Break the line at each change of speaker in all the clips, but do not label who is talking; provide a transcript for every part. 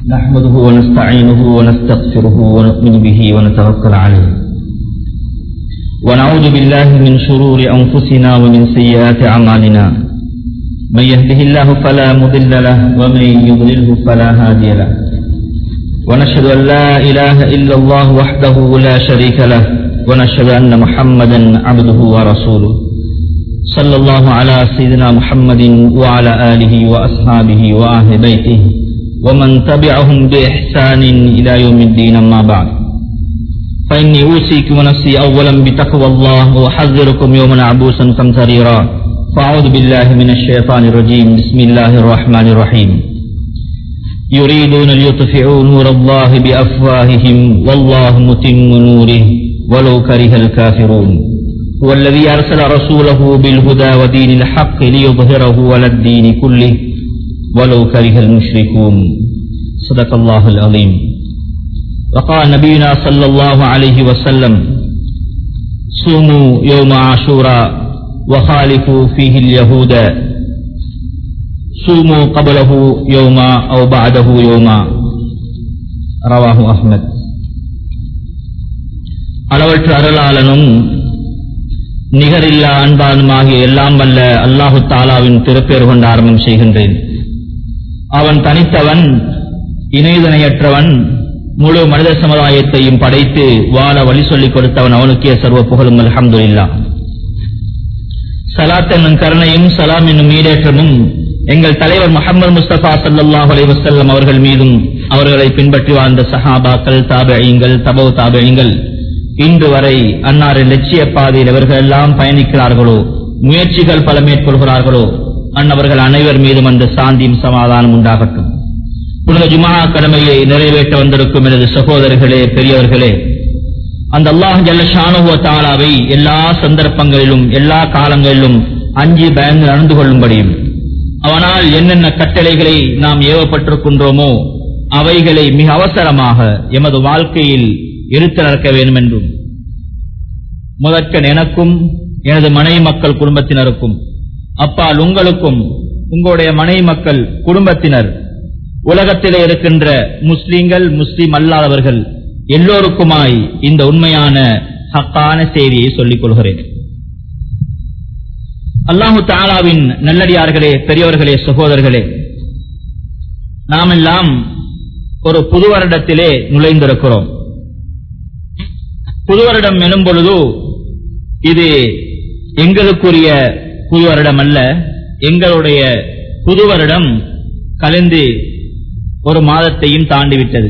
نحمده ونستعينه ونستغفره ونؤمن به ونتوكل عليه ونعوذ بالله من شرور أنفسنا ومن سيئات أعمالنا من يهده الله فلا مضل له ومن يضلله فلا هادي له ونشهد أن لا إله إلا الله وحده لا شريك له ونشهد أن محمدا عبده ورسوله صلى الله على سيدنا محمد وعلى آله وأصحابه وأهل بيته ومن تبعهم بإحسان إلى يوم الدين أما بعد فإني أوصيكم ونفسي أولا بتقوى الله وأحذركم يوما عبوسا قمطريرا فأعوذ بالله من الشيطان الرجيم بسم الله الرحمن الرحيم يريدون ليطفئوا نور الله بأفواههم والله متم نوره ولو كره الكافرون هو الذي أرسل رسوله بالهدى ودين الحق ليظهره على الدين كله ولو كره المشركون صدق الله العظيم وقال نبينا صلى الله عليه وسلم صوموا يوم عاشوراء وخالفوا فيه اليهود صوموا قبله يوما أو بعده يوما رواه أحمد அளவற்ற அருளாளனும் நிகரில்லா அன்பானுமாகிய எல்லாம் வல்ல அல்லாஹு தாலாவின் திருப்பேர் கொண்டு ஆரம்பம் செய்கின்றேன் அவன் தனித்தவன் இணைதனையற்றவன் முழு மனித சமுதாயத்தையும் படைத்து வாழ வழி சொல்லிக் கொடுத்தவன் அவனுக்கே சர்வ புகழும் அல்ஹம்துல்லா சலாத் என்னும் கருணையும் சலாம் என்னும் ஈடேற்றமும் எங்கள் தலைவர் முகமது முஸ்தபா சல்லாஹ் அலைவசல்லம் அவர்கள் மீதும் அவர்களை பின்பற்றி வாழ்ந்த சஹாபாக்கள் தாபழியங்கள் தபோ தாபழியங்கள் இன்று வரை அன்னாரின் லட்சிய பாதையில் அவர்கள் எல்லாம் பயணிக்கிறார்களோ முயற்சிகள் பல மேற்கொள்கிறார்களோ அன்னவர்கள் அனைவர் மீதும் அந்த சாந்தியும் சமாதானம் உண்டாகட்டும் புனித ஜுமா கடமையை நிறைவேற்ற வந்திருக்கும் எனது சகோதரர்களே பெரியவர்களே அந்த அல்லாஹ் ஜல்லஷானுவ தாலாவை எல்லா சந்தர்ப்பங்களிலும் எல்லா காலங்களிலும் அஞ்சி பயந்து நடந்து கொள்ளும்படியும் அவனால் என்னென்ன கட்டளைகளை நாம் ஏவப்பட்டிருக்கின்றோமோ அவைகளை மிக அவசரமாக எமது வாழ்க்கையில் எடுத்து நடக்க வேண்டும் என்றும் முதற்கன் எனக்கும் எனது மனைவி மக்கள் குடும்பத்தினருக்கும் அப்பால் உங்களுக்கும் உங்களுடைய மனைவி மக்கள் குடும்பத்தினர் உலகத்திலே இருக்கின்ற முஸ்லிம்கள் முஸ்லிம் அல்லாதவர்கள் எல்லோருக்குமாய் இந்த உண்மையான ஹக்கான செய்தியை சொல்லிக் கொள்கிறேன் அல்லாஹு தாலாவின் நல்லடியார்களே பெரியவர்களே சகோதரர்களே நாம் எல்லாம் ஒரு புது வருடத்திலே நுழைந்திருக்கிறோம் புது வருடம் எனும் பொழுது இது எங்களுக்குரிய புது வருடம் அல்ல எங்களுடைய புது வருடம் கலந்து ஒரு மாதத்தையும் தாண்டிவிட்டது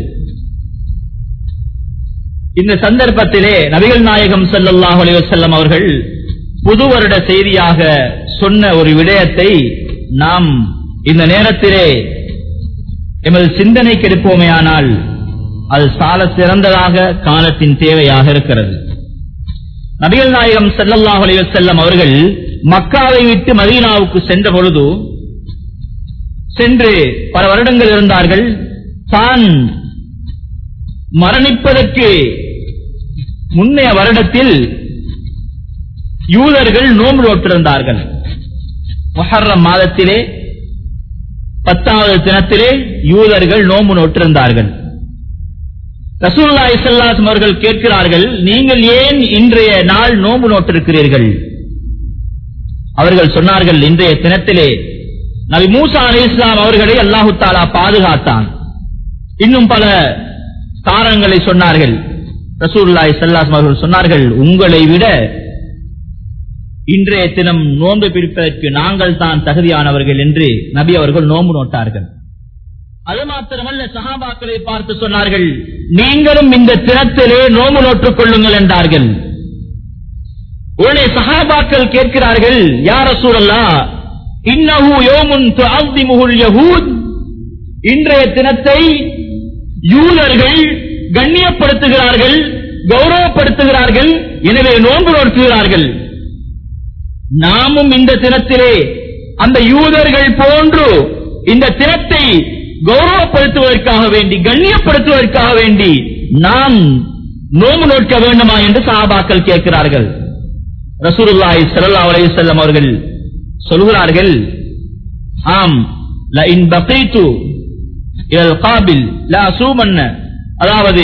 இந்த சந்தர்ப்பத்திலே நபிகள் நாயகம் சல்லாஹ் அலிவசல்லம் அவர்கள் புது வருட செய்தியாக சொன்ன ஒரு விடயத்தை நாம் இந்த நேரத்திலே எமது சிந்தனைக்கு எடுப்போமேயானால் அது சால சிறந்ததாக காலத்தின் தேவையாக இருக்கிறது நபிகள் நாயகம் செல்லல்லாஹ் அலிவசல்லம் அவர்கள் மக்காவை விட்டு மதீனாவுக்கு சென்ற பொழுது சென்று பல வருடங்கள் இருந்தார்கள் தான் மரணிப்பதற்கு முன்னைய வருடத்தில் யூதர்கள் நோம்பு நோட்டிருந்தார்கள் மொஹர்ரம் மாதத்திலே பத்தாவது தினத்திலே யூதர்கள் நோம்பு நோட்டிருந்தார்கள் ரசூல்லா இசல்லாஸ் அவர்கள் கேட்கிறார்கள் நீங்கள் ஏன் இன்றைய நாள் நோம்பு நோட்டிருக்கிறீர்கள் அவர்கள் சொன்னார்கள் இன்றைய தினத்திலே நபி மூசா அலி இஸ்லாம் அவர்களை அல்லாஹு தாலா பாதுகாத்தான் இன்னும் பல காரணங்களை சொன்னார்கள் ரசூல்லாய் சல்லாஸ் அவர்கள் சொன்னார்கள் உங்களை விட இன்றைய தினம் நோன்பு பிடிப்பதற்கு நாங்கள் தான் தகுதியானவர்கள் என்று நபி அவர்கள் நோன்பு நோட்டார்கள் அது மாத்திரமல்ல சஹாபாக்களை பார்த்து சொன்னார்கள் நீங்களும் இந்த தினத்திலே நோம்பு நோற்றுக் கொள்ளுங்கள் என்றார்கள் உடனே சஹாபாக்கள் கேட்கிறார்கள் யார சூழல்லா இன்னஹு யோமுன் துஅத்திமுல் யஹூத் இன்றைய தினத்தை யூதர்கள் கண்ணியப்படுத்துகிறார்கள் கௌரவப்படுத்துகிறார்கள் எனவே நோன்பு நோக்குகிறார்கள் நாமும் இந்த தினத்திலே அந்த யூதர்கள் போன்று இந்த தினத்தை கௌரவப்படுத்துவதற்காக வேண்டி கண்ணியப்படுத்துவதற்காக வேண்டி நாம் நோம்பு நோக்க வேண்டுமா என்று சாபாக்கள் கேட்கிறார்கள் ரசூலுல்லாஹி ஸல்லல்லாஹு அலைஹி வஸல்லம் அவர்கள் சொல்கிறார்கள் ஆம் லஇன் பகைத்து இல் காபில் லா சூமன்ன அதாவது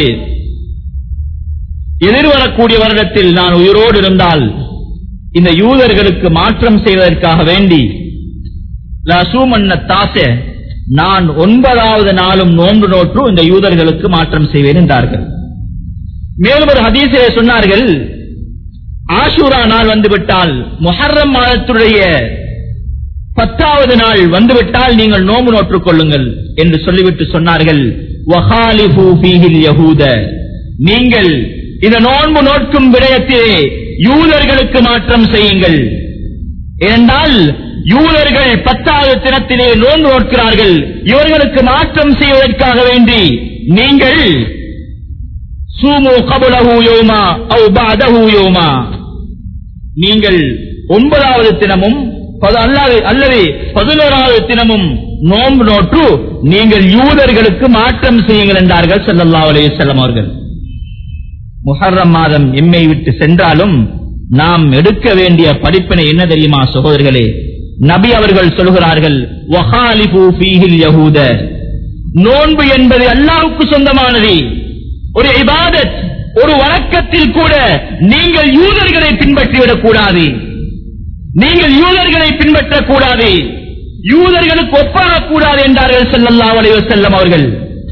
எதிர்வரக்கூடிய வருடத்தில் நான் உயிரோடு இருந்தால் இந்த யூதர்களுக்கு மாற்றம் செய்வதற்காக வேண்டி லா சூமன்ன தாச நான் ஒன்பதாவது நாளும் நோன்பு நோற்று இந்த யூதர்களுக்கு மாற்றம் செய்வேன் என்றார்கள் மேலும் ஒரு ஹதீஸிலே சொன்னார்கள் ஆஷூரா நாள் வந்துவிட்டால் முஹர்ரம் மாதத்துடைய பத்தாவது நாள் வந்துவிட்டால் நீங்கள் நோம்பு நோற்றுக் கொள்ளுங்கள் என்று சொல்லிவிட்டு சொன்னார்கள் "வஹாலிஃபு ஃபீஹில் யஹூத." நீங்கள் இந்த நோன்பு நோட்கும் விடயத்திலே யூதர்களுக்கு மாற்றம் செய்யுங்கள் ஏனென்றால் யூதர்கள் பத்தாவது தினத்திலே நோன்பு நோக்கிறார்கள் இவர்களுக்கு மாற்றம் செய்வதற்காக வேண்டி நீங்கள் சூமு கபுலஹு யோமா அவு பாதஹு யோமா நீங்கள் ஒன்பதாவது தினமும் பத- அல்லாது அல்லது பதினோராவது தினமும் நோன்பு நோற்று நீங்கள் யூதர்களுக்கு மாற்றம் செய்யுங்கள் என்றார்கள் ஸல்லல்லாஹு அலைஹி வஸல்லம் அவர்கள் முஹர்ரம் மாதம் எம்மை விட்டு சென்றாலும் நாம் எடுக்க வேண்டிய படிப்பினை என்ன தெரியுமா சகோதரர்களே நபி அவர்கள் சொல்கிறார்கள் "வஹாலிஃபு ஃபீஹில் யஹூத." நோன்பு என்பது அல்லாஹ்வுக்கு சொந்தமானது ஒரு இபாதத் ஒரு வழக்கத்தில் கூட நீங்கள் யூதர்களை பின்பற்றிவிடக் கூடாது நீங்கள் யூதர்களை பின்பற்றக் கூடாது யூதர்களுக்கு ஒப்பாகக் கூடாது என்றார்கள் ஸல்லல்லாஹு அலைஹி வஸல்லம் அவர்கள்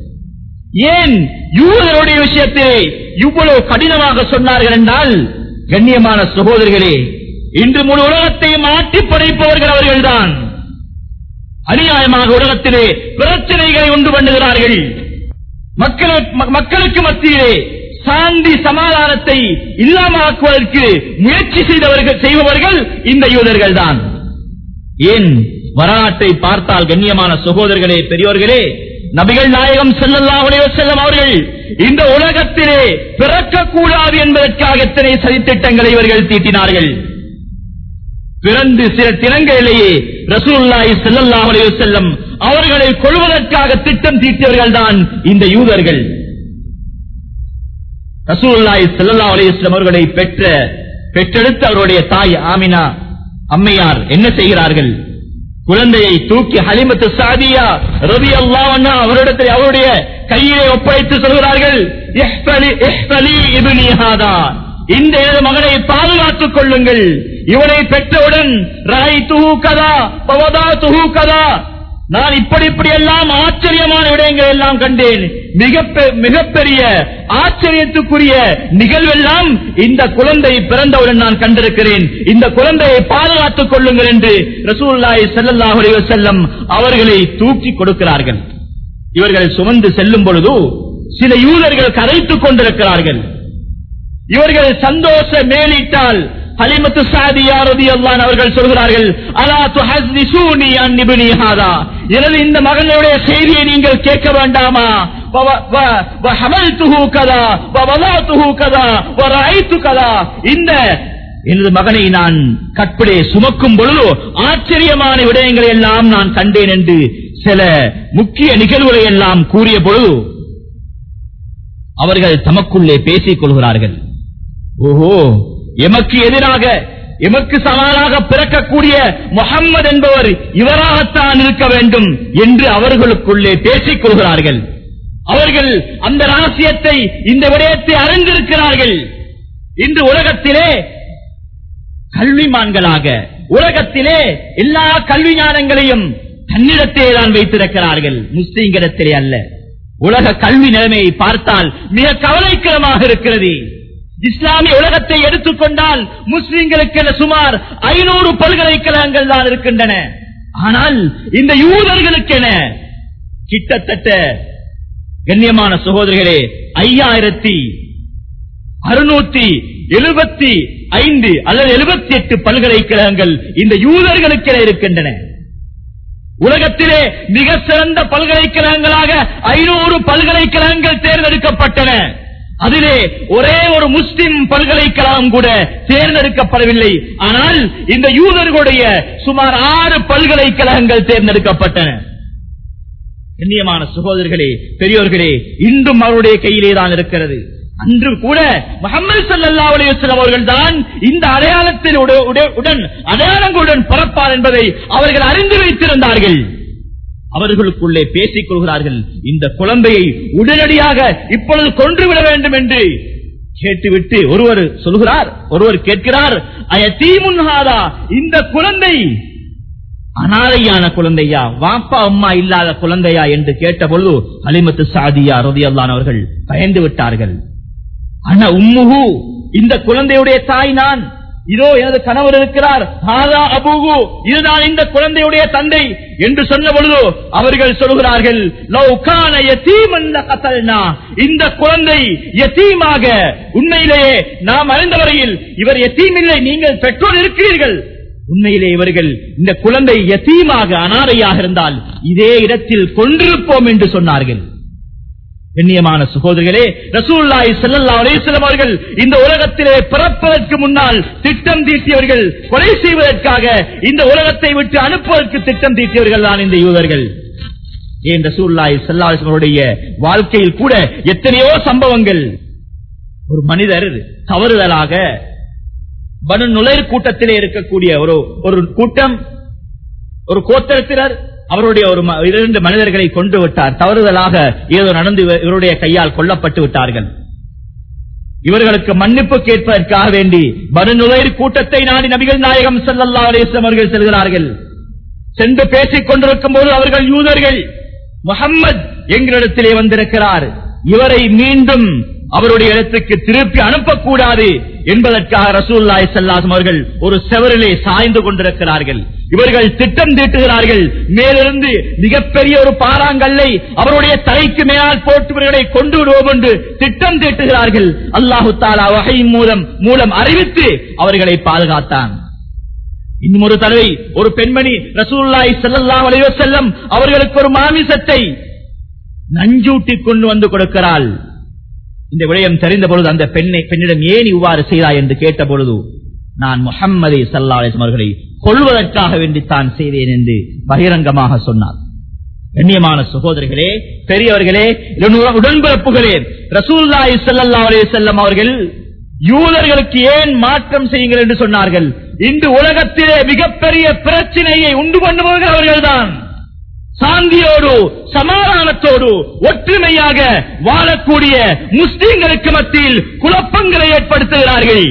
ஏன் யூதருடைய விஷயத்திலே இவ்வளவு கடினமாக சொன்னார்கள் என்றால் கண்ணியமான சகோதரர்களே இன்று முழு உலகத்தையும் ஆட்டி படைப்பவர்கள் அவர்கள்தான் அநியாயமாக உலகத்திலே பிரச்சனைகளை உண்டு பண்ணுகிறார்கள் மக்களுக்கு ம- மக்களுக்கு மத்தியிலே சாந்தி சமாதானத்தை இல்லாமலாக்குவதற்கு முயற்சி செய்தவர்கள் செய்பவர்கள் இந்த யூதர்கள் தான் ஏன் வரலாற்றை பார்த்தால் கண்ணியமான சகோதரர்களே பெரியோர்களே நபிகள் நாயகம் ஸல்லல்லாஹு அலைஹி வஸல்லம் அவர்கள் இந்த உலகத்திலே பிறக்கக்கூடாது என்பதற்காக எத்தனை சதித்திட்டங்களை இவர்கள் தீட்டினார்கள் பிறந்து சில தினங்களிலேயே ரசூலுல்லாஹி ஸல்லல்லாஹு அலைஹி வஸல்லம் அவர்களை கொள்வதற்காக திட்டம் தீட்டியவர்கள் தான் இந்த யூதர்கள் ரசூலுல்லாஹி ஸல்லல்லாஹு அலைஹி வஸல்லம் அவர்களை பெற்ற பெற்றெடுத்த அவருடைய தாய் ஆமினா அம்மையார் என்ன செய்கிறார்கள் குழந்தையை தூக்கி ஹலிமத்து சாதியா ரவி அல்லாஹ் அவரிடத்தில் அவருடைய கையிலே ஒப்படைத்து சொல்கிறார்கள் "இஹ்ஃபலி- இஹ்ஃபலி இப்னி ஹாதா." இந்த எனது மகனை பாதுகாத்துக் கொள்ளுங்கள் இவனை பெற்றவுடன் ராய் துஹு கதா பவதா துஹு கதா நான் இப்படி இப்படி எல்லாம் ஆச்சரியமான விடயங்கள் எல்லாம் கண்டேன் மிக மிகப்பெரிய ஆச்சரியத்துக்குரிய நிகழ்வெல்லாம் இந்த குழந்தை பிறந்தவுடன் நான் கண்டிருக்கிறேன் இந்த குழந்தையை பாதுகாத்துக் கொள்ளுங்கள் என்று ரசூலுல்லாஹி ஸல்லல்லாஹு அலைஹி வஸல்லம் அவர்களை தூக்கி கொடுக்கிறார்கள் இவர்கள் சுமந்து செல்லும் பொழுது சில யூதர்கள் கரைத்துக் கொண்டிருக்கிறார்கள் இவர்கள் சந்தோஷ மேலிட்டால் ஹலிமத்து சாதியா ரலியல்லாஹு அவர்கள் சொல்கிறார்கள் அலா துஹஸ்ஸிசூனி அன் இப்னி ஹாதா எனது இந்த மகனுடைய செய்தியை நீங்கள் கேட்க வேண்டாமா வ- வ- வ ஹமல்துஹு கதா வ வலாதுஹு கதா வ ரஅய்து கதா இந்த எனது மகனை நான் கற்பிலே சுமக்கும் பொழுது ஆச்சரியமான விடயங்களை எல்லாம் நான் கண்டேன் என்று சில முக்கிய நிகழ்வுகளை எல்லாம் கூறிய பொழுது அவர்கள் தமக்குள்ளே பேசிக் கொள்கிறார்கள் ஓஹோ எமக்கு எதிராக எமக்கு சவாலாக பிறக்கக்கூடிய முகம்மது என்பவர் இவராகத்தான் இருக்க வேண்டும் என்று அவர்களுக்குள்ளே பேசிக் கொள்கிறார்கள் அவர்கள் அந்த ரகசியத்தை இந்த விடயத்தை அறிந்திருக்கிறார்கள் இன்று உலகத்திலே கல்விமான்களாக உலகத்திலே எல்லா கல்வி ஞானங்களையும் தன்னிடத்தே தான் வைத்திருக்கிறார்கள் முஸ்லீம்களிடத்திலே அல்ல உலக கல்வி நிலைமையை பார்த்தால் மிக கவலைக்கிடமாக இருக்கிறது இஸ்லாமிய உலகத்தை எடுத்துக்கொண்டால் முஸ்லிம்களுக்கு சுமார் ஐநூறு பல்கலைக்கழகங்கள் தான் இருக்கின்றன ஆனால் இந்த யூதர்களுக்கென கிட்டத்தட்ட கண்ணியமான சகோதரிகளே ஐயாயிரத்தி அறுநூத்தி எழுபத்தி ஐந்து அல்லது எழுபத்தி எட்டு பல்கலைக்கழகங்கள் இந்த யூதர்களுக்கென இருக்கின்றன உலகத்திலே மிக சிறந்த பல்கலைக்கழகங்களாக ஐநூறு பல்கலைக்கழகங்கள் தேர்ந்தெடுக்கப்பட்டன அதிலே ஒரே ஒரு முஸ்லிம் பல்கலைக்கழகம் கூட தேர்ந்தெடுக்கப்படவில்லை ஆனால் இந்த யூதர்களுடைய சுமார் ஆறு பல்கலைக்கழகங்கள் தேர்ந்தெடுக்கப்பட்டன கண்ணியமான சகோதரர்களே பெரியோர்களே இன்றும் அவருடைய கையிலே தான் இருக்கிறது அன்று கூட முகமது சல்லா அலையம் அவர்கள் தான் இந்த அடையாளத்தில் உட- உட- உடன் அடையாளங்களுடன் பிறப்பார் என்பதை அவர்கள் அறிந்து வைத்திருந்தார்கள் அவர்களுக்குள்ளே பேசிக் கொள்கிறார்கள் இந்த குழந்தையை உடனடியாக இப்பொழுது கொன்றுவிட வேண்டும் என்று கேட்டுவிட்டு ஒருவர் சொல்கிறார் ஒருவர் கேட்கிறார் அயத்தீமுன்ஹாதா இந்த குழந்தை அனாதையான குழந்தையா வாப்பா அம்மா இல்லாத குழந்தையா என்று கேட்ட பொழுது அலிமத்து சாதியா ரதியல்லான் அவர்கள் பயந்து விட்டார்கள் ஆனா உம்முகு இந்த குழந்தையுடைய தாய் நான் இதோ எனது கணவர் இருக்கிறார் ஹாதா அபூகு இதுதான் இந்த குழந்தையுடைய தந்தை என்று சொன்ன பொழுது அவர்கள் சொல்கிறார்கள் "லவ் கான யதீமன் லகதல்னா." இந்த குழந்தை யதீமாக உண்மையிலேயே நாம் அறிந்த வரையில் இவர் யதீம் இல்லை நீங்கள் பெற்றோர் இருக்கிறீர்கள் உண்மையிலே இவர்கள் இந்த குழந்தை யதீமாக அனாதையாக இருந்தால் இதே இடத்தில் கொண்டிருப்போம் என்று சொன்னார்கள் கண்ணியமான சகோதரர்களே ரசூல்லாய் செல்லல்லா அலேசலம் அவர்கள் இந்த உலகத்திலே பிறப்பதற்கு முன்னால் திட்டம் தீட்டியவர்கள் கொலை செய்வதற்காக இந்த உலகத்தை விட்டு அனுப்புவதற்கு திட்டம் தீட்டியவர்கள் தான் இந்த யூதர்கள் ஏன் ரசூல்லாய் செல்லாசனுடைய வாழ்க்கையில் கூட எத்தனையோ சம்பவங்கள் ஒரு மனிதர் தவறுதலாக பனு நுழைர் கூட்டத்திலே இருக்கக்கூடிய ஒரு ஒரு கூட்டம் ஒரு கோத்திரத்தினர் அவருடைய ஒரு ம- இரண்டு மனிதர்களை கொண்டு விட்டார் தவறுதலாக ஏதோ நடந்து இவ- இவருடைய கையால் கொல்லப்பட்டு விட்டார்கள் இவர்களுக்கு மன்னிப்பு கேட்பதற்காக வேண்டி பனு நுழைர் கூட்டத்தை நாடி நபிகள் நாயகம் ஸல்லல்லாஹு அலைஹி வஸல்லம் அவர்கள் செல்கிறார்கள் சென்று பேசிக் கொண்டிருக்கும் போது அவர்கள் யூதர்கள் முகம்மது எங்களிடத்திலே வந்திருக்கிறார் இவரை மீண்டும் அவருடைய இடத்துக்கு திருப்பி அனுப்பக்கூடாது என்பதற்காக ரசூல்லாய் சல்லாசம் அவர்கள் ஒரு செவரிலே சாய்ந்து கொண்டிருக்கிறார்கள் இவர்கள் திட்டம் தீட்டுகிறார்கள் மேலிருந்து மிகப்பெரிய ஒரு பாறாங்கல்லை அவருடைய தலைக்கு மேலால் போட்டு இவர்களை கொண்டு விடுவோம் என்று திட்டம் தீட்டுகிறார்கள் அல்லாஹு தாலா வகை மூலம் மூலம் அறிவித்து அவர்களை பாதுகாத்தான் இன்னும் ஒரு தடவை ஒரு பெண்மணி ரசூல்லாய் ஸல்லல்லாஹு அலைஹி வஸல்லம் அவர்களுக்கு ஒரு மாமிசத்தை நஞ்சூட்டி கொண்டு வந்து கொடுக்கிறாள் இந்த விடயம் தெரிந்த பொழுது அந்த பெண்ணை பெண்ணிடம் ஏன் இவ்வாறு செய்தாய் என்று கேட்ட பொழுது நான் முஹம்மதை சல்லா அலிஸ்லாம் அவர்களை கொள்வதற்காக வேண்டித்தான் செய்தேன் என்று பகிரங்கமாக சொன்னார் கண்ணியமான சகோதரர்களே பெரியவர்களே என்னுடைய உடன்பிறப்புகளே ரசூல்லாய் ஸல்லல்லாஹு அலைஹி வஸல்லம் அவர்கள் யூதர்களுக்கு ஏன் மாற்றம் செய்யுங்கள் என்று சொன்னார்கள் இன்று உலகத்திலே மிகப்பெரிய பிரச்சனையை உண்டு பண்ணுபவர்கள் அவர்கள்தான் சாந்தியோடு சமாதானத்தோடு ஒற்றுமையாக வாழக்கூடிய முஸ்லிம்களுக்கு மத்தியில் குழப்பங்களை ஏற்படுத்துகிறார்கள்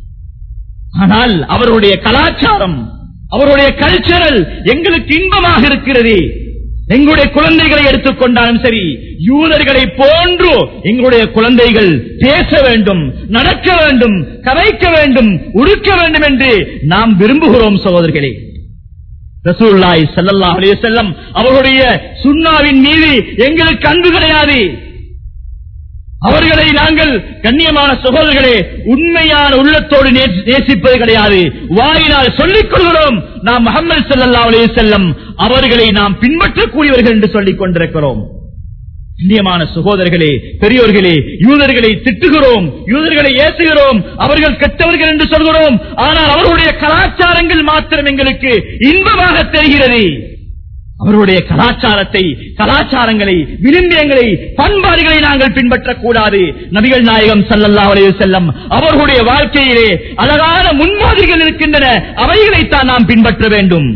ஆனால் அவருடைய கலாச்சாரம் அவருடைய கல்ச்சரல் எங்களுக்கு இன்பமாக இருக்கிறது எங்களுடைய குழந்தைகளை எடுத்துக்கொண்டாலும் சரி யூதர்களை போன்று எங்களுடைய குழந்தைகள் பேச வேண்டும் நடக்க வேண்டும் கதைக்க வேண்டும் உடுக்க வேண்டும் என்று நாம் விரும்புகிறோம் சகோதரர்களே ரசூல்லாய் ஸல்லல்லாஹு அலைஹி வஸல்லம் அவருடைய சுன்னாவின் மீது எங்களுக்கு அன்பு கிடையாது அவர்களை நாங்கள் கண்ணியமான சகோதரர்களே உண்மையான உள்ளத்தோடு நே- நேசிப்பது கிடையாது வாயினால் சொல்லிக் கொள்கிறோம் நாம் முகமது ஸல்லல்லாஹு அலைஹி வஸல்லம் அவர்களை நாம் பின்பற்றக்கூடியவர்கள் என்று சொல்லிக் கொண்டிருக்கிறோம் கண்ணியமான சகோதரர்களே பெரியோர்களே யூதர்களை திட்டுகிறோம் யூதர்களை ஏசுகிறோம் அவர்கள் கெட்டவர்கள் என்று சொல்கிறோம் ஆனால் அவர்களுடைய கலாச்சாரங்கள் மாத்திரம் எங்களுக்கு இன்பமாக தெரிகிறது அவருடைய கலாச்சாரத்தை கலாச்சாரங்களை விரும்பியங்களை பண்பாடுகளை நாங்கள் பின்பற்றக்கூடாது நபிகள் நாயகம் ஸல்லல்லாஹு அலைஹி வஸல்லம் அவர்களுடைய வாழ்க்கையிலே அழகான முன்மாதிரிகள் இருக்கின்றன அவைகளைத்தான் நாம் பின்பற்ற வேண்டும்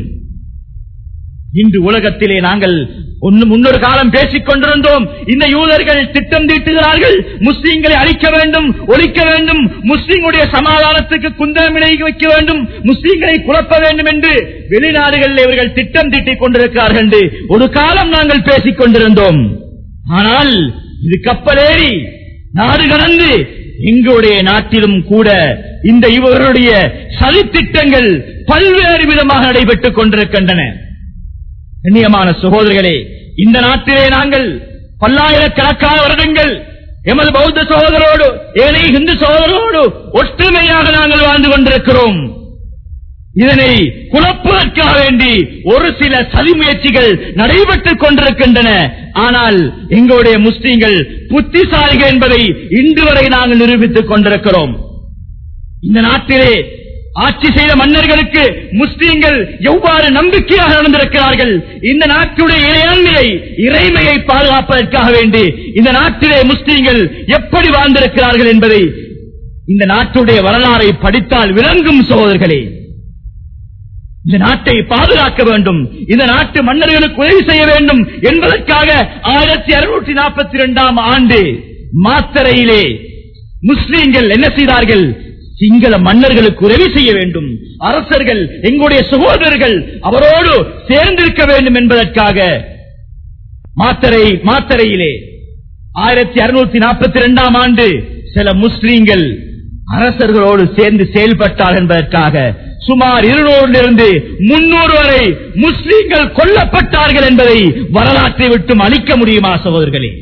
இன்று உலகத்திலே நாங்கள் ஒன்னு முன்னொரு காலம் பேசிக் கொண்டிருந்தோம் இந்த யூதர்கள் திட்டம் தீட்டுகிறார்கள் முஸ்லீம்களை அழிக்க வேண்டும் ஒழிக்க வேண்டும் முஸ்லீம்களுடைய சமாதானத்துக்கு குந்தம் விளைவிக்க வைக்க வேண்டும் முஸ்லீம்களை குழப்ப வேண்டும் என்று வெளிநாடுகளில் இவர்கள் திட்டம் தீட்டிக் கொண்டிருக்கிறார்கள் என்று ஒரு காலம் நாங்கள் பேசிக் கொண்டிருந்தோம் ஆனால் இது கப்பலேறி நாடு கடந்து எங்களுடைய நாட்டிலும் கூட இந்த இவர்களுடைய சதித்திட்டங்கள் பல்வேறு விதமாக நடைபெற்றுக் கொண்டிருக்கின்றன கண்ணியமான சகோதரர்களே இந்த நாட்டிலே நாங்கள் பல்லாயிரக்கணக்கான வருடங்கள் எமது பௌத்த சகோதரோடு ஏனைய இந்து சகோதரோடு ஒற்றுமையாக நாங்கள் வாழ்ந்து கொண்டிருக்கிறோம் இதனை குழப்பதற்காக வேண்டி ஒரு சில சதி முயற்சிகள் நடைபெற்றுக் கொண்டிருக்கின்றன ஆனால் எங்களுடைய முஸ்லீம்கள் புத்திசாலிகள் என்பதை இன்று வரை நாங்கள் நிரூபித்துக் கொண்டிருக்கிறோம் இந்த நாட்டிலே ஆட்சி செய்த மன்னர்களுக்கு முஸ்லீம்கள் எவ்வாறு நம்பிக்கையாக நடந்திருக்கிறார்கள் இந்த நாட்டுடைய இறையாண்மையை இறைமையை பாதுகாப்பதற்காக வேண்டி இந்த நாட்டிலே முஸ்லீம்கள் எப்படி வாழ்ந்திருக்கிறார்கள் என்பதை இந்த நாட்டுடைய வரலாறை படித்தால் விளங்கும் சகோதரர்களே
இந்த நாட்டை பாதுகாக்க வேண்டும் இந்த நாட்டு மன்னர்களுக்கு உதவி செய்ய வேண்டும் என்பதற்காக ஆயிரத்தி அறுநூற்றி நாற்பத்தி இரண்டாம் ஆண்டு மாத்தரையிலே முஸ்லீம்கள் என்ன செய்தார்கள் சிங்கள மன்னர்களுக்கு உதவி செய்ய வேண்டும் அரசர்கள் எங்களுடைய சகோதரர்கள் அவரோடு சேர்ந்திருக்க வேண்டும் என்பதற்காக மாத்தரை மாத்தரையிலே ஆயிரத்தி அறுநூத்தி நாற்பத்தி இரண்டாம் ஆண்டு சில முஸ்லீம்கள் அரசர்களோடு சேர்ந்து செயல்பட்டார் என்பதற்காக சுமார் இருநூறிலிருந்து முன்னூறு வரை முஸ்லீம்கள் கொல்லப்பட்டார்கள் என்பதை வரலாற்றை விட்டும் அளிக்க முடியுமா சகோதரர்களே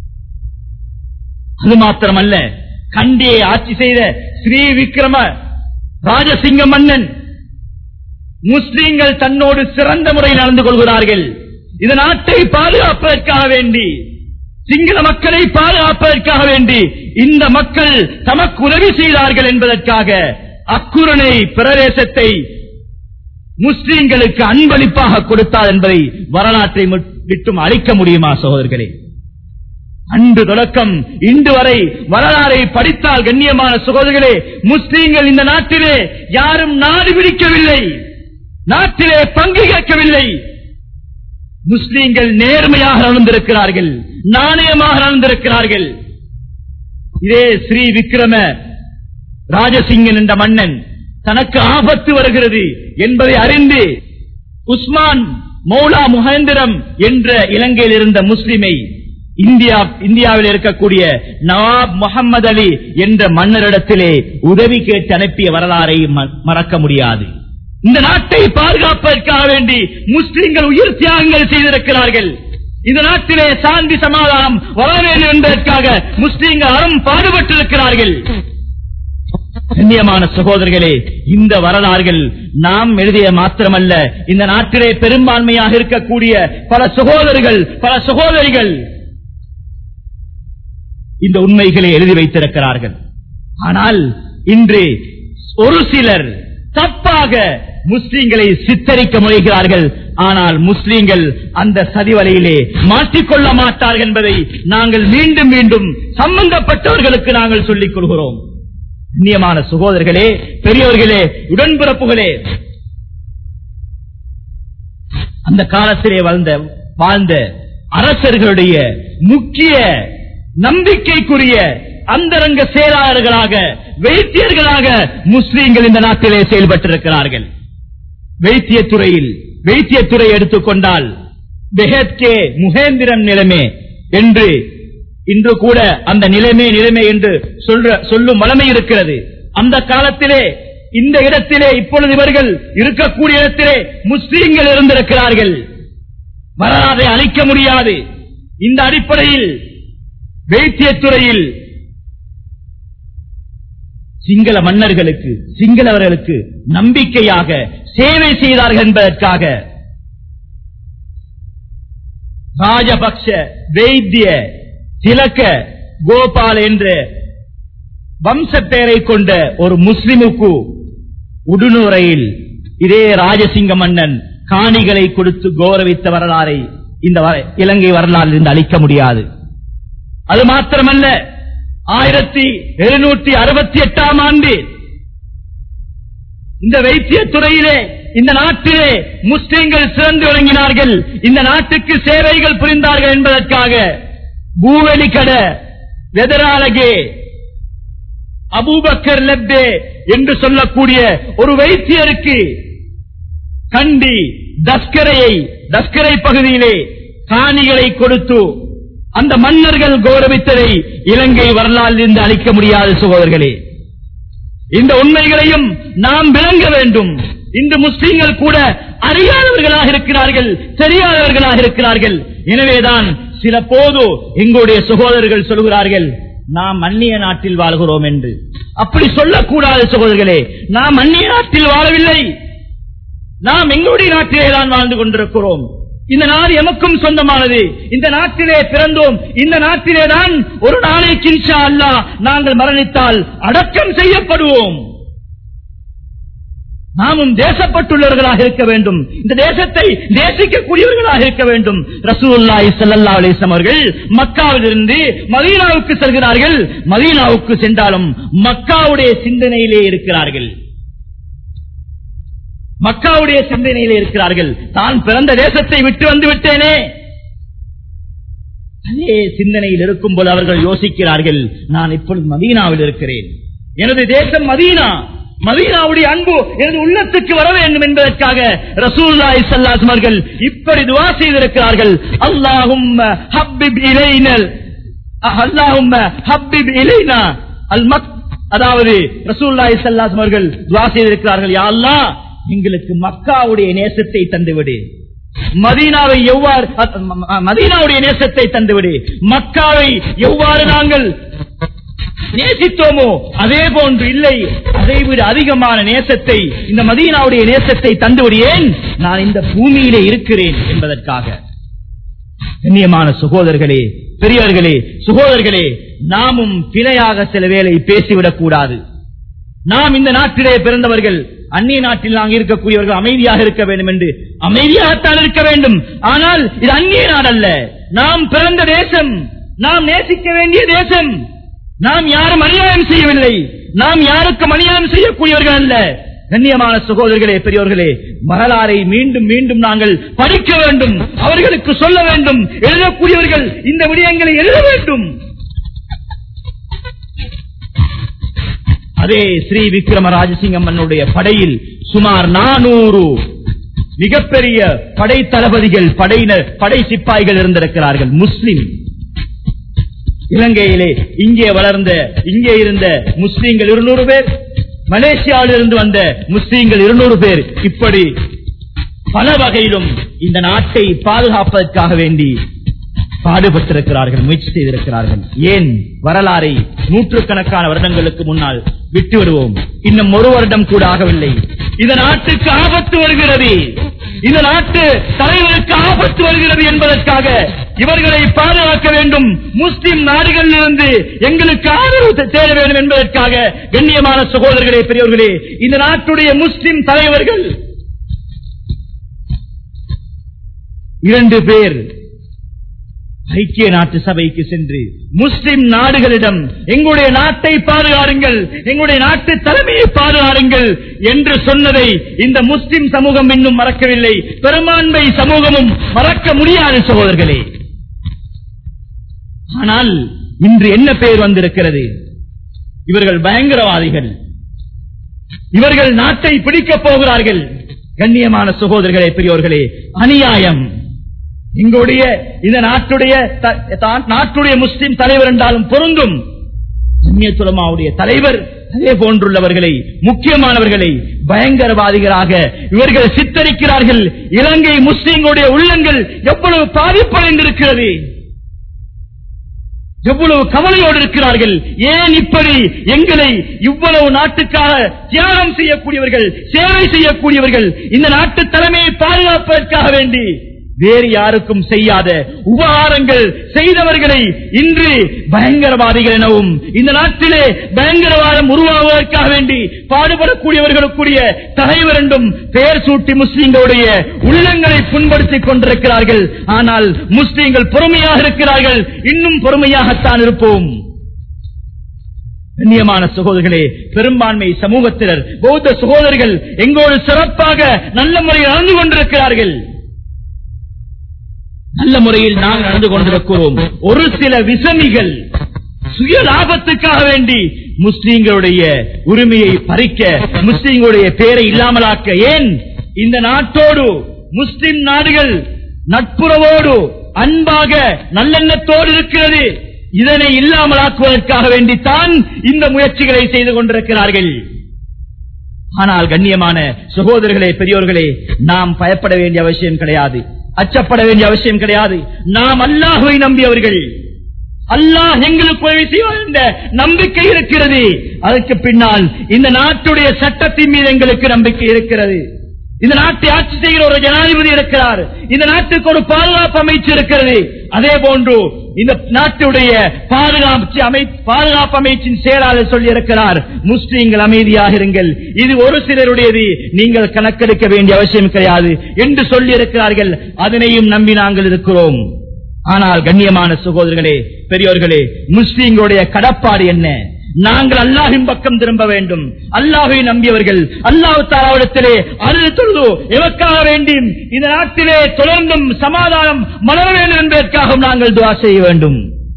அது மாத்திரமல்ல கண்டியை ஆட்சி செய்த ஸ்ரீ விக்ரம ராஜசிங்க மன்னன் முஸ்லீம்கள் தன்னோடு சிறந்த முறையில் நடந்து கொள்கிறார்கள் இந்த நாட்டை பாதுகாப்பதற்காக வேண்டி சிங்கள மக்களை பாதுகாப்பதற்காக வேண்டி இந்த மக்கள் தமக்கு உதவி செய்தார்கள் என்பதற்காக அக்குரணை பிரதேசத்தை முஸ்லீம்களுக்கு அன்பளிப்பாக கொடுத்தார் என்பதை வரலாற்றை விட்டும் அளிக்க முடியுமா சகோதரர்களே அன்று தொடக்கம் இன்று வரை வரலாறை படித்தால் கண்ணியமான சகோதரர்களே முஸ்லீம்கள் இந்த நாட்டிலே யாரும் நாடு பிடிக்கவில்லை நாட்டிலே பங்கு கேட்கவில்லை முஸ்லீம்கள் நேர்மையாக நடந்திருக்கிறார்கள் நாணயமாக நடந்திருக்கிறார்கள் இதே ஸ்ரீ விக்ரம ராஜசிங்கன் என்ற மன்னன் தனக்கு ஆபத்து வருகிறது என்பதை அறிந்து உஸ்மான் மௌலா முகேந்திரம் என்ற இலங்கையில் இருந்த முஸ்லிமை இந்தியா இந்தியாவில் இருக்கக்கூடிய நவாப் முகமது அலி என்ற மன்னரிடத்திலே உதவி கேட்டு அனுப்பிய வரலாறை மறக்க முடியாது இந்த நாட்டை பாதுகாப்பதற்காக வேண்டி முஸ்லிம்கள் உயிர் தியாகங்கள் செய்திருக்கிறார்கள் இந்த நாட்டிலே சாந்தி சமாதானம் வர வேண்டும் என்பதற்காக முஸ்லிம்கள் அறம் பாடுபட்டிருக்கிறார்கள் கண்ணியமான சகோதரர்களே இந்த வரலாறுகள் நாம் எழுதிய மாத்திரமல்ல இந்த நாட்டிலே பெரும்பான்மையாக இருக்கக்கூடிய பல சகோதரர்கள் பல சகோதரிகள் இந்த உண்மைகளை எழுதி வைத்திருக்கிறார்கள் ஆனால் இன்று ஒரு சிலர் தப்பாக முஸ்லீம்களை சித்தரிக்க முனைகிறார்கள் ஆனால் முஸ்லீம்கள் அந்த சதிவலையிலே மாற்றிக்கொள்ள மாட்டார்கள் என்பதை நாங்கள் மீண்டும் மீண்டும் சம்பந்தப்பட்டவர்களுக்கு நாங்கள் சொல்லிக் கொள்கிறோம் கண்ணியமான சகோதரர்களே பெரியவர்களே உடன்பிறப்புகளே அந்த காலத்திலே வாழ்ந்த வாழ்ந்த அரசர்களுடைய முக்கிய நம்பிக்கைக்குரிய அந்தரங்க செயலாளர்களாக வைத்தியர்களாக முஸ்லீம்கள் இந்த நாட்டிலே செயல்பட்டிருக்கிறார்கள் வைத்தியத்துறையில் வைத்தியத்துறை எடுத்துக்கொண்டால் பெஹத்கே முகேந்திரன் நிலைமை என்று இன்று கூட அந்த நிலைமை நிலைமை என்று சொல்ற சொல்லும் வளமை இருக்கிறது அந்த காலத்திலே இந்த இடத்திலே இப்பொழுது இவர்கள் இருக்கக்கூடிய இடத்திலே முஸ்லீம்கள் இருந்திருக்கிறார்கள் வரலாறை அழிக்க முடியாது இந்த அடிப்படையில் வைத்தியத்துறையில் சிங்கள மன்னர்களுக்கு சிங்களவர்களுக்கு நம்பிக்கையாக சேவை செய்தார்கள் என்பதற்காக ராஜபக்ஷ வைத்திய திலக்க கோபால் என்ற வம்ச பெயரை கொண்ட ஒரு முஸ்லிமுக்கு உடுநுரையில் இதே ராஜசிங்க மன்னன் காணிகளை கொடுத்து கௌரவித்த வரலாறை இந்த இலங்கை வரலாறு இருந்து அளிக்க முடியாது அது மாத்திரமல்ல ஆயிரத்தி எழுநூற்றி அறுபத்தி எட்டாம் ஆண்டு இந்த வைத்திய துறையிலே இந்த நாட்டிலே முஸ்லிம்கள் சிறந்து விளங்கினார்கள் இந்த நாட்டுக்கு சேவைகள் புரிந்தார்கள் என்பதற்காக பூவெளி கட வெதராலகே அபூபக்கர் லெப்பே என்று சொல்லக்கூடிய ஒரு வைத்தியருக்கு கண்டி தஸ்கரையை தஸ்கரை பகுதியிலே காணிகளை கொடுத்து அந்த மன்னர்கள் கௌரவித்ததை இலங்கை வரலாற்றில் இருந்து அளிக்க முடியாத சகோதரர்களே இந்த உண்மைகளையும் நாம் விளங்க வேண்டும் இன்று முஸ்லீம்கள் கூட அறியாதவர்களாக இருக்கிறார்கள் தெரியாதவர்களாக இருக்கிறார்கள் எனவேதான் சில போது எங்களுடைய சகோதரர்கள் சொல்கிறார்கள் நாம் அந்நிய நாட்டில் வாழ்கிறோம் என்று அப்படி சொல்லக்கூடாது சகோதரர்களே நாம் அந்நிய நாட்டில் வாழவில்லை நாம் எங்களுடைய நாட்டிலே தான் வாழ்ந்து கொண்டிருக்கிறோம் இந்த நாடு எமக்கும் சொந்தமானது இந்த நாட்டிலே பிறந்தோம் இந்த நாட்டிலே தான் ஒரு நாளைக்கு இன்ஷா அல்லா நாங்கள் மரணித்தால் அடக்கம் செய்யப்படுவோம் நாமும் தேசப்பட்டுள்ளவர்களாக இருக்க வேண்டும் இந்த தேசத்தை நேசிக்கக்கூடியவர்களாக இருக்க வேண்டும் ரசூல்லாய் சல்லா அலிஸ்லாம் அவர்கள் மக்காவிலிருந்து மதீனாவுக்கு செல்கிறார்கள் மதீனாவுக்கு சென்றாலும் மக்காவுடைய சிந்தனையிலே இருக்கிறார்கள் மக்காவுடைய சிந்தனையில் இருக்கிறார்கள் தான் பிறந்த தேசத்தை விட்டு வந்து விட்டேனே அதே சிந்தனையில் இருக்கும் போது அவர்கள் யோசிக்கிறார்கள் நான் இப்பொழுது மதீனாவில் இருக்கிறேன் எனது தேசம் மதீனா மதீனாவுடைய அன்பு எனது உள்ளத்துக்கு வர வேண்டும் என்பதற்காக ரசூல்லாய் சல்லாஸ் அவர்கள் இப்படி துவா செய்திருக்கிறார்கள் அல்லாஹும் ஹப்பிப் இலைனல் அல்லாஹும் ஹப்பிப் இலைனா அல் மக் அதாவது ரசூல்லாய் சல்லாஸ் அவர்கள் துவா செய்திருக்கிறார்கள் யா அல்லாஹ் எங்களுக்கு மக்காவுடைய நேசத்தை தந்துவிடு மதீனாவை எவ்வாறு அ- ம- ம- மதீனாவுடைய நேசத்தை தந்துவிடு மக்காவை எவ்வாறு நாங்கள் நேசித்தோமோ அதே போன்று இல்லை அதைவிட அதிகமான நேசத்தை இந்த மதீனாவுடைய நேசத்தை தந்துவிடு ஏன் நான் இந்த பூமியிலே இருக்கிறேன் என்பதற்காக கண்ணியமான சகோதரர்களே பெரியவர்களே சகோதரர்களே நாமும் பிழையாக சில வேளை பேசிவிடக் கூடாது நாம் இந்த நாட்டிலே பிறந்தவர்கள் அந்நிய நாட்டில் நாங்கள் இருக்கக்கூடியவர்கள் அமைதியாக இருக்க வேண்டும் என்று அமைதியாகத்தான் இருக்க வேண்டும் ஆனால் இது அந்நிய நாடல்ல நாம் பிறந்த தேசம் நாம் நேசிக்க வேண்டிய தேசம் நாம் யாரும் அநியாயம் செய்யவில்லை நாம் யாருக்கும் அநியாயம் செய்யக்கூடியவர்கள் அல்ல கண்ணியமான சகோதரர்களே பெரியோர்களே வரலாறை மீண்டும் மீண்டும் நாங்கள் படிக்க வேண்டும் அவர்களுக்கு சொல்ல வேண்டும் எழுதக்கூடியவர்கள் இந்த விடயங்களை எழுத வேண்டும் அதே ஸ்ரீ விக்ரம ராஜசிங்கம் மன்னுடைய படையில் சுமார் நானூறு மிகப்பெரிய படை தளபதிகள் படையினர் படை சிப்பாய்கள் இருந்திருக்கிறார்கள் முஸ்லிம் இலங்கையிலே இங்கே வளர்ந்த இங்கே இருந்த முஸ்லீம்கள் இருநூறு பேர் மலேசியாவில் இருந்து வந்த முஸ்லீம்கள் இருநூறு பேர் இப்படி பல வகையிலும் இந்த நாட்டை பாதுகாப்பதற்காக வேண்டி பாடுபட்டிருக்கிறார்கள் முயற்சி செய்திருக்கிறார்கள் ஏன் வரலாறை நூற்றுக்கணக்கான வருடங்களுக்கு முன்னால் விட்டு விடுவோம் இன்னும் ஒரு வருடம் கூட ஆகவில்லை இந்த நாட்டுக்கு ஆபத்து வருகிறது இந்த நாட்டு தலைவருக்கு ஆபத்து வருகிறது என்பதற்காக இவர்களை பாதுகாக்க வேண்டும் முஸ்லிம் நாடுகளிலிருந்து எங்களுக்கு ஆதரவு தே- தேட வேண்டும் என்பதற்காக கண்ணியமான சகோதரர்களே பெரியவர்களே இந்த நாட்டுடைய முஸ்லிம் தலைவர்கள் இரண்டு பேர் ஐக்கிய நாட்டு சபைக்கு சென்று முஸ்லிம் நாடுகளிடம் எங்களுடைய நாட்டை பாதுகாருங்கள் எங்களுடைய நாட்டு தலைமையை பாதுகாருங்கள் என்று சொன்னதை இந்த முஸ்லிம் சமூகம் இன்னும் மறக்கவில்லை பெரும்பான்மை சமூகமும் மறக்க முடியாது சகோதரர்களே ஆனால் இன்று என்ன பெயர் வந்திருக்கிறது இவர்கள் பயங்கரவாதிகள் இவர்கள் நாட்டை பிடிக்கப் போகிறார்கள் கண்ணியமான சகோதரர்களே பெரியோர்களே அநியாயம் எங்களுடைய இந்த நாட்டுடைய த- தான் நாட்டுடைய முஸ்லிம் தலைவர் என்றாலும் பொருந்தும் ஜம்மியத்துலமாவுடைய தலைவர் அதே போன்றுள்ளவர்களை முக்கியமானவர்களை பயங்கரவாதிகளாக இவர்கள் சித்தரிக்கிறார்கள் இலங்கை முஸ்லிம்களுடைய உள்ளங்கள் எவ்வளவு பாதிப்படைந்திருக்கிறது எவ்வளவு கவலையோடு இருக்கிறார்கள் ஏன் இப்படி எங்களை இவ்வளவு நாட்டுக்காக தியாகம் செய்யக்கூடியவர்கள் சேவை செய்யக்கூடியவர்கள் இந்த நாட்டு தலைமையை பாதுகாப்பதற்காக வேண்டி வேறு யாருக்கும் செய்யாத உபகாரங்கள் செய்தவர்களை இன்று பயங்கரவாதிகள் எனவும் இந்த நாட்டிலே பயங்கரவாதம் உருவாகுவதற்காக வேண்டி பாடுபடக்கூடியவர்களுக்குரிய தலைவர் என்றும் பெயர் சூட்டி முஸ்லிம்களுடைய உள்ளங்களை புண்படுத்திக் கொண்டிருக்கிறார்கள் ஆனால் முஸ்லிம்கள் பொறுமையாக இருக்கிறார்கள் இன்னும் பொறுமையாகத்தான் இருப்போம் கண்ணியமான சகோதரர்களே பெரும்பான்மை சமூகத்தினர் பௌத்த சகோதரர்கள் எங்களோடு சிறப்பாக நல்ல முறையில் நடந்து கொண்டிருக்கிறார்கள் நல்ல முறையில் நாம் நடந்து கொண்டிருக்கிறோம் ஒரு சில விசமிகள் சுய லாபத்துக்காக வேண்டி முஸ்லீம்களுடைய உரிமையை பறிக்க முஸ்லீம்களுடைய பேரை இல்லாமலாக்க ஏன் இந்த நாட்டோடு முஸ்லிம் நாடுகள் நட்புறவோடு அன்பாக நல்லெண்ணத்தோடு இருக்கிறது இதனை இல்லாமலாக்குவதற்காக வேண்டித்தான் இந்த முயற்சிகளை செய்து கொண்டிருக்கிறார்கள் ஆனால் கண்ணியமான சகோதரர்களே பெரியோர்களே நாம் பயப்பட வேண்டிய அவசியம் கிடையாது அச்சப்பட வேண்டிய அவசியம் கிடையாது நாம் அல்லாஹுவை நம்பியவர்கள் அல்லாஹ் எங்களுக்கு உதவி செய்வார் என்ற நம்பிக்கை இருக்கிறது அதற்கு பின்னால் இந்த நாட்டுடைய சட்டத்தின் மீது எங்களுக்கு நம்பிக்கை இருக்கிறது இந்த நாட்டை ஆட்சி செய்கிற ஒரு ஜனாதிபதி இருக்கிறார் இந்த நாட்டுக்கு ஒரு பாதுகாப்பு அமைச்சு இருக்கிறது அதே போன்று இந்த நாட்டுடைய பாதுகாப்பு அமை பாதுகாப்பு அமைச்சின் செயலாளர் சொல்லி இருக்கிறார் முஸ்லீம்கள் அமைதியாக இருங்கள் இது ஒரு சிலருடையது நீங்கள் கணக்கெடுக்க வேண்டிய அவசியம் கிடையாது என்று சொல்லி இருக்கிறார்கள் அதனையும் நம்பி நாங்கள் இருக்கிறோம் ஆனால் கண்ணியமான சகோதரர்களே பெரியோர்களே முஸ்லீம்களுடைய கடப்பாடு என்ன நாங்கள் அல்லாஹின் பக்கம் திரும்ப வேண்டும் அல்லாஹை நம்பியவர்கள் அல்லாஹ் தாராவிடத்திலே அருள் தொழுது எவக்காக வேண்டும் இந்த நாட்டிலே தொடர்ந்தும் சமாதானம் மலர வேண்டும் என்பதற்காக நாங்கள் துவா செய்ய வேண்டும்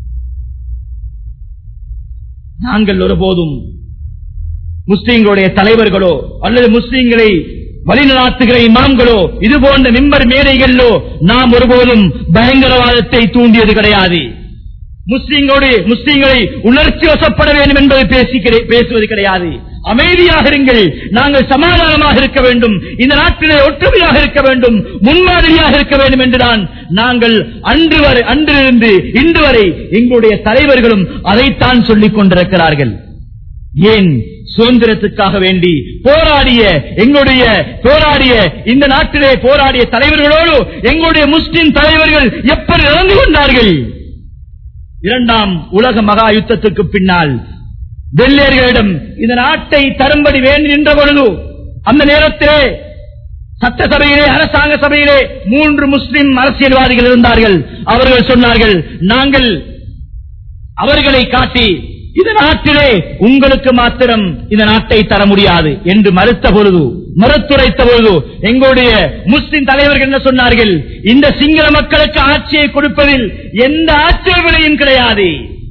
நாங்கள் ஒருபோதும் முஸ்லீம்களுடைய தலைவர்களோ அல்லது முஸ்லீம்களை வழிநடாத்துகிற இமாம்களோ இது போன்ற மிம்பர் மேடைகளிலோ நாம் ஒருபோதும் பயங்கரவாதத்தை தூண்டியது கிடையாது முஸ்லீம்களோடு முஸ்லீம்களை உணர்ச்சி வசப்பட வேண்டும் என்பதை பேசி பேசுவது கிடையாது அமைதியாக இருங்கள் நாங்கள் சமாதானமாக இருக்க வேண்டும் இந்த நாட்டிலே ஒற்றுமையாக இருக்க வேண்டும் முன்மாதிரியாக இருக்க வேண்டும் என்றுதான் நாங்கள் அன்று வரை அன்றிலிருந்து இன்று வரை எங்களுடைய தலைவர்களும் அதைத்தான் சொல்லிக் கொண்டிருக்கிறார்கள் ஏன் சுதந்திரத்துக்காக வேண்டி போராடிய எங்களுடைய போராடிய இந்த நாட்டிலே போராடிய தலைவர்களோடு எங்களுடைய முஸ்லிம் தலைவர்கள் எப்படி நடந்து கொண்டார்கள் இரண்டாம் உலக மகா யுத்தத்துக்கு பின்னால் வெள்ளையர்களிடம் இந்த நாட்டை தரும்படி வேண்டி நின்ற பொழுது அந்த நேரத்திலே சட்டசபையிலே அரசாங்க சபையிலே மூன்று முஸ்லிம் அரசியல்வாதிகள் இருந்தார்கள் அவர்கள் சொன்னார்கள் நாங்கள் அவர்களை காட்டி இந்த நாட்டிலே உங்களுக்கு மாத்திரம் இந்த நாட்டை தர முடியாது என்று மறுத்த பொழுது மறுத்துரைத்த பொழுது எங்களுடைய முஸ்லிம் தலைவர்கள் என்ன சொன்னார்கள் இந்த சிங்கள மக்களுக்கு ஆட்சியை கொடுப்பதில் எந்த ஆட்சேபனையும் கிடையாது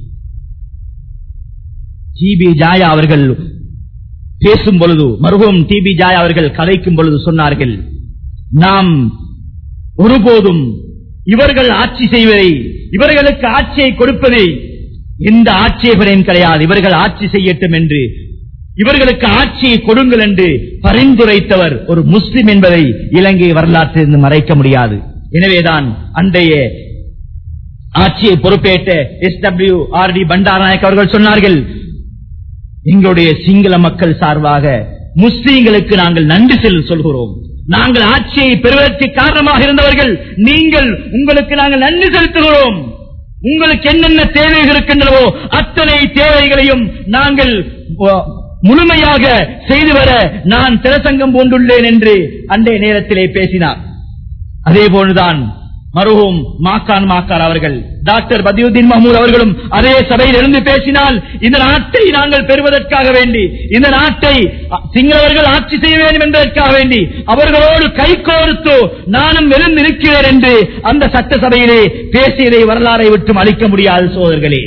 டிபி ஜாயா அவர்கள் பேசும் பொழுது மருகும் டிபி ஜாயா அவர்கள் கதைக்கும் பொழுது சொன்னார்கள் நாம் ஒருபோதும் இவர்கள் ஆட்சி செய்வதை இவர்களுக்கு ஆட்சியை கொடுப்பதை எந்த ஆட்சேபனையும் கிடையாது இவர்கள் ஆட்சி செய்யட்டும் என்று இவர்களுக்கு ஆட்சியை கொடுங்கள் என்று பரிந்துரைத்தவர் ஒரு முஸ்லிம் என்பதை இலங்கை வரலாற்றிலிருந்து மறைக்க முடியாது எனவேதான் அன்றைய ஆட்சியை பொறுப்பேற்ற S W R D Bandaranaike அவர்கள் சொன்னார்கள் எங்களுடைய சிங்கள மக்கள் சார்பாக முஸ்லீம்களுக்கு நாங்கள் நன்றி செல் சொல்கிறோம் நாங்கள் ஆட்சியை பெறுவதற்கு காரணமாக இருந்தவர்கள் நீங்கள் உங்களுக்கு நாங்கள் நன்றி செலுத்துகிறோம் உங்களுக்கு என்னென்ன தேவைகள் இருக்கின்றனவோ அத்தனை தேவைகளையும் நாங்கள் முழுமையாக செய்து வர நான் திரசங்கம் பூண்டுள்ளேன் என்று அன்றைய நேரத்திலே பேசினார் அதே போன்றுதான் மருகும் மாக்கான் மாக்கார் அவர்கள் டாக்டர் பதியுதீன் மஹமூத் அவர்களும் அதே சபையில் இருந்து பேசினால் இந்த நாட்டை நாங்கள் பெறுவதற்காக வேண்டி இந்த நாட்டை சிங்களவர்கள் ஆட்சி செய்ய வேண்டும் என்பதற்காக வேண்டி அவர்களோடு கை கோர்த்து நானும் எழுந்து இருக்கிறேன் என்று அந்த சட்டசபையிலே பேசியதை வரலாறை விட்டு அளிக்க முடியாது சோதர்களே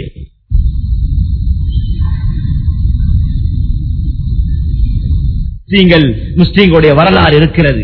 நீங்கள் முஸ்லீம்களுடைய வரலாறு இருக்கிறது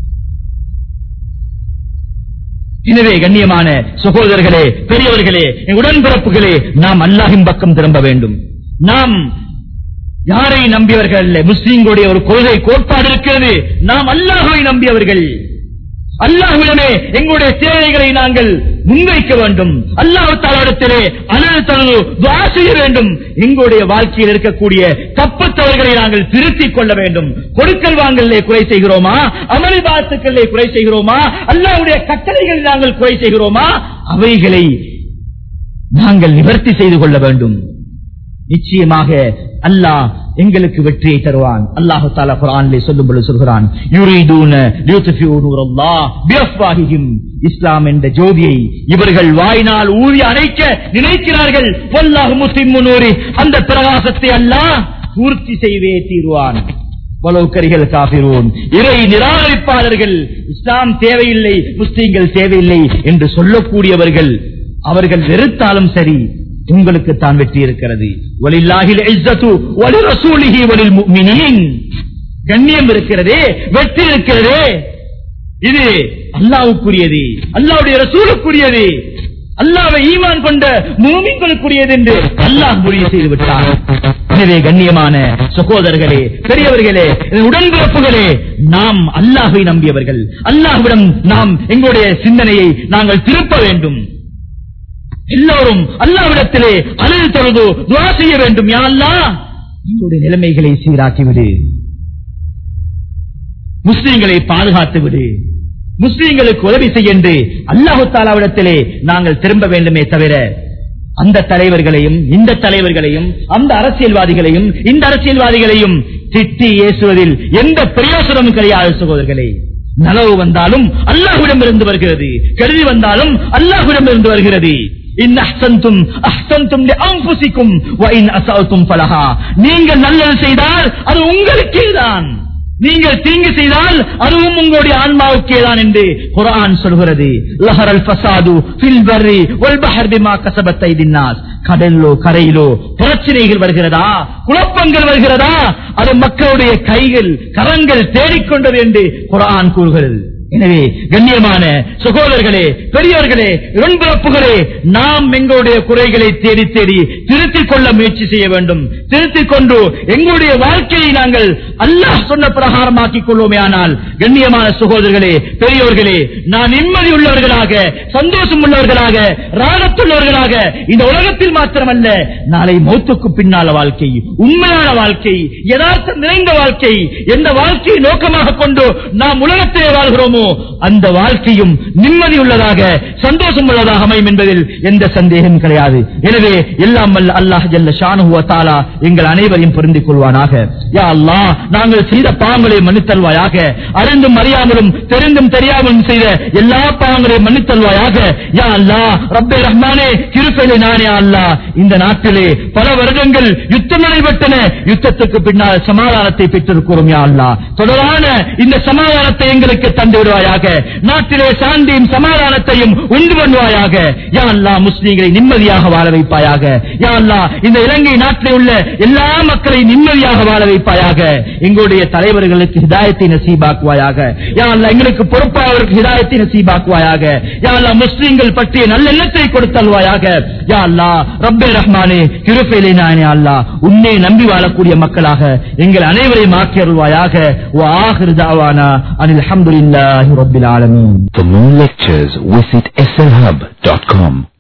எனவே கண்ணியமான சகோதரர்களே பெரியவர்களே உடன்பிறப்புகளே நாம் அல்லாஹின் பக்கம் திரும்ப வேண்டும் நாம் யாரை நம்பியவர்கள் முஸ்லீம்களுடைய ஒரு கொள்கை கோட்பாடு இருக்கிறது நாம் அல்லாஹை நம்பியவர்கள் அல்லாஹுடனே எங்களுடைய தேவைகளை நாங்கள் முன்வைக்க வேண்டும் அல்லாஹு தாலிடத்திலே அனல் செய்ய வேண்டும் எங்களுடைய வாழ்க்கையில் இருக்கக்கூடிய தப்பத்தவர்களை நாங்கள் திருத்திக் கொள்ள வேண்டும் கொடுக்கல் வாங்கலே குறை செய்கிறோமா அமளி பாத்துக்களே குறை செய்கிறோமா அல்லாவுடைய கட்டளைகளில் நாங்கள் குறை செய்கிறோமா அவைகளை நாங்கள் நிவர்த்தி செய்து கொள்ள வேண்டும் நிச்சயமாக அல்லாஹ் எங்களுக்கு வெற்றியை தருவான் அல்லாஹு தாலா குரானிலே சொல்லும் பொழுது சொல்கிறான் இஸ்லாம் என்ற ஜோதியை இவர்கள் வாயினால் ஊதி அணைக்க நினைக்கிறார்கள் அந்த பிரகாசத்தை அல்லாஹ் பூர்த்தி செய்வே தீர்வான் வலோக்கரிகள் காபிரோன் இறை நிராகரிப்பாளர்கள் இஸ்லாம் தேவையில்லை முஸ்லீம்கள் தேவையில்லை என்று சொல்லக்கூடியவர்கள் அவர்கள் வெறுத்தாலும் சரி உங்களுக்கு தான் வெற்றி இருக்கிறது கண்ணியம் இருக்கிறதே வெற்றி இருக்கிறதே இது அல்லாவுக்குரியது அல்லாவுடைய ரசூலுக்குரியது அல்லாவை ஈமான் கொண்ட மூமின்களுக்குரியது என்று அல்லாஹ் முடிவு செய்து விட்டார் எனவே கண்ணியமான சகோதரர்களே பெரியவர்களே உடன்பிறப்புகளே நாம் அல்லாஹை நம்பியவர்கள் அல்லாஹ்விடம் நாம் எங்களுடைய சிந்தனையை நாங்கள் திருப்ப வேண்டும் எல்லோரும் அல்லாவிடத்திலே அழுது தொழுது துவா செய்ய வேண்டும் யா அல்லா எங்களுடைய நிலைமைகளை சீராக்கிவிடு முஸ்லீம்களை பாதுகாத்து விடு முஸ்லீம்களுக்கு உதவி செய்ய என்று அல்லாஹு தாலாவிடத்திலே நாங்கள் திரும்ப வேண்டுமே தவிர அந்த தலைவர்களையும் இந்த தலைவர்களையும் அந்த அரசியல்வாதிகளையும் இந்த அரசியல்வாதிகளையும் திட்டி ஏசுவதில் எந்த பிரயோசனமும் கிடையாது சகோதரர்களே நலவு வந்தாலும் அல்லாஹுவிடம் இருந்து வருகிறது கருதி வந்தாலும் அல்லாஹுவிடம் இருந்து வருகிறது இன் அஹ்சன்தும் அஹ்சன்தும் லிஅன்ஃபுசிக்கும் வ இன் அஸஅல்தும் ஃபலஹா நீங்கள் நல்லது செய்தால் அது உங்களுக்கே தான் நீங்கள் தீங்கு செய்தால் அதுவும் உங்களுடைய ஆன்மாவுக்கே தான் என்று குர்ஆன் சொல்கிறது லஹரல் ஃபசாது ஃபில் பர்ரி வல் பஹர் பிமா கஸபத் ஐதின் நாஸ் கடலிலோ கரையிலோ பிரச்சனைகள் வருகிறதா குழப்பங்கள் வருகிறதா அது மக்களுடைய கைகள் கரங்கள் தேடிக்கொண்டது என்று குர்ஆன் கூறுகிறது எனவே கண்ணியமான சகோதரர்களே பெரியவர்களே உடன்பிறப்புகளே நாம் எங்களுடைய குறைகளை தேடி தேடி திருத்திக் கொள்ள முயற்சி செய்ய வேண்டும் திருத்திக் கொண்டு எங்களுடைய வாழ்க்கையை நாங்கள் அல்லாஹ் சொன்ன பிரகாரமாக்கிக் கொள்வோமே ஆனால் கண்ணியமான சகோதரர்களே பெரியவர்களே நான் நிம்மதி உள்ளவர்களாக சந்தோஷம் உள்ளவர்களாக ராகத்துள்ளவர்களாக இந்த உலகத்தில் மாத்திரமல்ல நாளை மௌத்துக்கு பின்னால வாழ்க்கை உண்மையான வாழ்க்கை யதார்த்தம் நிறைந்த வாழ்க்கை எந்த வாழ்க்கையை நோக்கமாக கொண்டு நாம் உலகத்திலே வாழ்கிறோமோ அந்த வாழ்க்கையும் நிம்மதி உள்ளதாக சந்தோஷம் உள்ளதாக அமையும் என்பதில் எந்த சந்தேகம் கிடையாது எனவே எல்லாம் வல்ல அல்லாஹ் ஜல்ல ஷானுஹு வ தஆலா எங்கள் அனைவரையும் பொருந்திக் கொள்வானாக யா அல்லாஹ் நாங்கள் செய்த பாவங்களை மன்னித்தல்வாயாக அறிந்தும் அறியாமலும் தெரிந்தும் தெரியாமலும் செய்த எல்லா பாவங்களையும் மன்னித்தல்வாயாக யா அல்லாஹ் ரப்பே ரஹ்மானே கிருபையிலே நானே அல்லாஹ் இந்த நாட்டிலே பல வருடங்கள் யுத்தம் நடைபெற்றன யுத்தத்துக்கு பின்னால் சமாதானத்தை பெற்றிருக்கிறோம் யா அல்லாஹ் தொடரான இந்த சமாதானத்தை எங்களுக்கு தந்து விடுவாயாக நாட்டிலே சாந்தியும் சமாதானத்தையும் உண்டு பண்ணுவாயாக யா அல்லாஹ் முஸ்லீம்களை நிம்மதியாக வாழ வைப்பாயாக யா அல்லாஹ் இந்த இலங்கை நாட்டிலே உள்ள எல்லா மக்களையும் நிம்மதியாக வாழ வைப்பாயாக எங்களுடைய தலைவர்களுக்கு ஹிதாயத்தை நசீபாக்குவாயாக யா அல்லாஹ் எங்களுக்கு பொறுப்பாளருக்கு ஹிதாயத்தை நசீபாக்குவாயாக யா அல்லாஹ் முஸ்லீம்கள் பற்றிய நல்ல எண்ணத்தை கொடுத்தல்வாயாக யா அல்லாஹ் ரப்பே ரஹ்மானே கிருபையிலே நானே அல்லாஹ் உன்னை நம்பி வாழக்கூடிய மக்களாக எங்கள் அனைவரையும் ஆக்கி அருள்வாயாக வ ஆகிரு தாவானா அனில் அல்ஹம்துலில்லாஹி ரப்பில் ஆலமீன்
For more lectures, visit slhub.com.